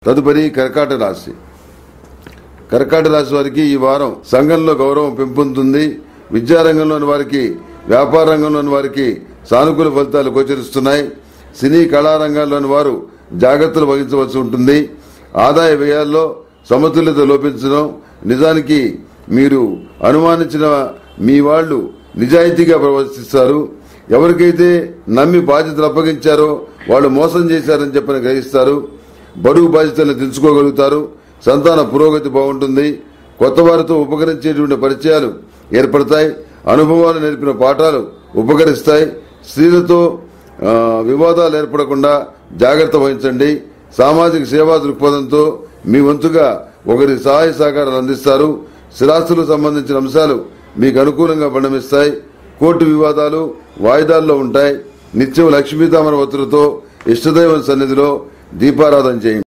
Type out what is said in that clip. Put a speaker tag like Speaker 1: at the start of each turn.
Speaker 1: తదుపరి కర్కాట రాశి కర్కాట రాశి వారికి ఈ వారం సంఘంలో గౌరవం పెంపొందుతుంది విద్యారంగంలోని వారికి వ్యాపార రంగంలోని వారికి సానుకూల ఫలితాలు గోచరిస్తున్నాయి సినీ కళారంగాల్లోని వారు జాగ్రత్తలు వహించవలసి ఉంటుంది ఆదాయ వ్యయాల్లో సమతుల్యత లోపించడం నిజానికి మీరు అనుమానించిన మీ వాళ్ళు నిజాయితీగా ప్రవర్తిస్తారు ఎవరికైతే నమ్మి బాధ్యతలు అప్పగించారో వాళ్ళు మోసం చేశారని చెప్పని గ్రహిస్తారు బరువు బాధ్యతలను తెలుసుకోగలుగుతారు సంతాన పురోగతి బాగుంటుంది కొత్త వారితో ఉపకరించేటువంటి పరిచయాలు ఏర్పడతాయి అనుభవాలు నేర్పిన పాఠాలు ఉపకరిస్తాయి స్త్రీలతో ఆ, వివాదాలు ఏర్పడకుండా జాగ్రత్త వహించండి సామాజిక సేవా దృక్పథంతో మీ వంతుగా ఒకరి సహాయ సహకారాలు అందిస్తారు స్థిరాస్తులకు సంబంధించిన అంశాలు మీకు అనుకూలంగా పరిణమిస్తాయి కోర్టు వివాదాలు వాయిదాల్లో ఉంటాయి నిత్యం లక్ష్మీతామర ఒత్తులతో ఇష్టదైవం సన్నిధిలో దీపారాధన చేయండి